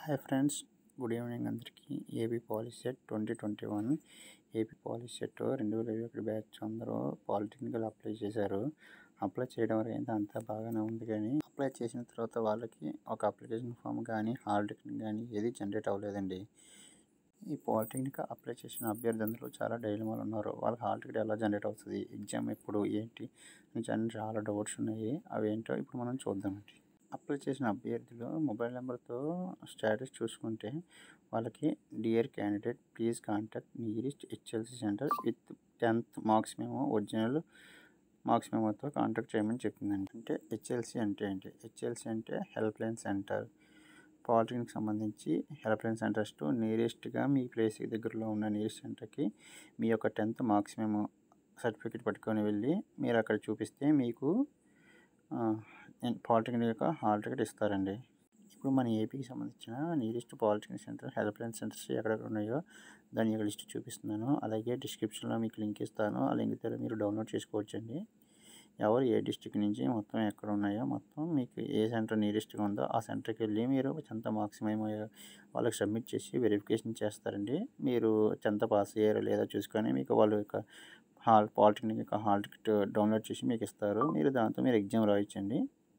hi friends good evening అందరికీ AP polycet twenty twenty one AP polycet రెండు వేల ఇరవై ఒకటి బ్యాచ్ అందరూ పాలిటెక్నికల్ అప్లై చేశారు అప్లై చేయడం వరకు అయితే అంతా బాగానే ఉంది కానీ అప్లై చేసిన తర్వాత వాళ్ళకి ఒక అప్లికేషన్ ఫామ్ కానీ హాల్ టికెట్ కానీ ఏది జనరేట్ అవ్వలేదండి ఈ పాలిటెక్నిక్ అప్లై చేసిన అభ్యర్థులు చాలా డైలమాలు ఉన్నారు వాళ్ళకి హాల్ టికెట్ ఎలా జనరేట్ అవుతుంది ఎగ్జామ్ ఎప్పుడు ఏంటి అని చాలా డౌట్స్ ఉన్నాయి అవి ఏంటో ఇప్పుడు మనం చూద్దామండి అప్లై చేసిన అభ్యర్థులు మొబైల్ నెంబర్తో స్టేటస్ చూసుకుంటే వాళ్ళకి dear candidate please contact nearest HLC center with tenth marks మేము ఒరిజినల్ మార్క్స్ మేమోతో కాంటాక్ట్ చేయమని చెప్పిందండి అంటే హెచ్ఎల్సి అంటే ఏంటి హెచ్ఎల్సి అంటే హెల్ప్ లైన్ సెంటర్ పాలిటెక్నిక్ సంబంధించి హెల్ప్ లైన్ సెంటర్స్ టు నియరెస్ట్గా మీ ప్లేస్ దగ్గరలో ఉన్న నియరెస్ట్ సెంటర్కి మీ యొక్క టెన్త్ మార్క్స్ మేము సర్టిఫికేట్ పట్టుకొని వెళ్ళి మీరు అక్కడ చూపిస్తే మీకు పాలిటెక్నిక్ యొక్క హాల్ టికెట్ ఇస్తారండి ఇప్పుడు మన ఏపీకి సంబంధించిన nearest polytechnic center help line centers ఎక్కడెక్కడ ఉన్నాయో దాని యొక్క లిస్ట్ చూపిస్తున్నాను అలాగే డిస్క్రిప్షన్లో మీకు లింక్ ఇస్తాను ఆ లింక్ ద్వారా మీరు డౌన్లోడ్ చేసుకోవచ్చండి ఎవరు ఏ డిస్టిక్ నుంచి మొత్తం ఎక్కడ ఉన్నాయో మొత్తం మీకు ఏ సెంటర్ నియరెస్ట్గా ఉందో ఆ సెంటర్కి వెళ్ళి మీరు టెన్త్ మార్క్స్ మేము వాళ్ళకి సబ్మిట్ చేసి వెరిఫికేషన్ చేస్తారండి మీరు టెన్త్ పాస్ అయ్యారో లేదో చూసుకొని మీకు వాళ్ళ యొక్క హాల్ పాలిటెక్నిక్ యొక్క హాల్ టికెట్ డౌన్లోడ్ చేసి మీకు ఇస్తారు మీరు దాంతో మీరు ఎగ్జామ్ రాయించండి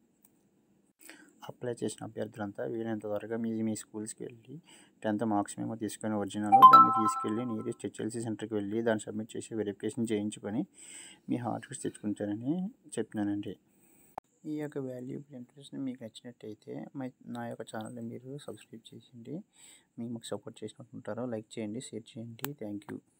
అప్లై చేసిన అభ్యర్థులంతా వీలైనంత త్వరగా మీ మీ స్కూల్స్కి వెళ్ళి టెన్త్ మార్క్స్ మేము తీసుకొని ఒరిజినల్ దాన్ని తీసుకెళ్ళి నియరెస్ట్ హెచ్ఎల్సీ సెంటర్కి వెళ్ళి దాన్ని సబ్మిట్ చేసి వెరిఫికేషన్ చేయించుకొని మీ హాల్ టికెట్స్ తెచ్చుకుంటారని చెప్పినానండి ఈ యొక్క వాల్యూబుల్ ఇన్ఫర్మేషన్ మీకు నచ్చినట్టయితే మై నా యొక్క ఛానల్ని మీరు సబ్స్క్రైబ్ చేసిండి మీకు మాకు సపోర్ట్ చేసినట్టు ఉంటారో లైక్ చేయండి షేర్ చేయండి థ్యాంక్ యూ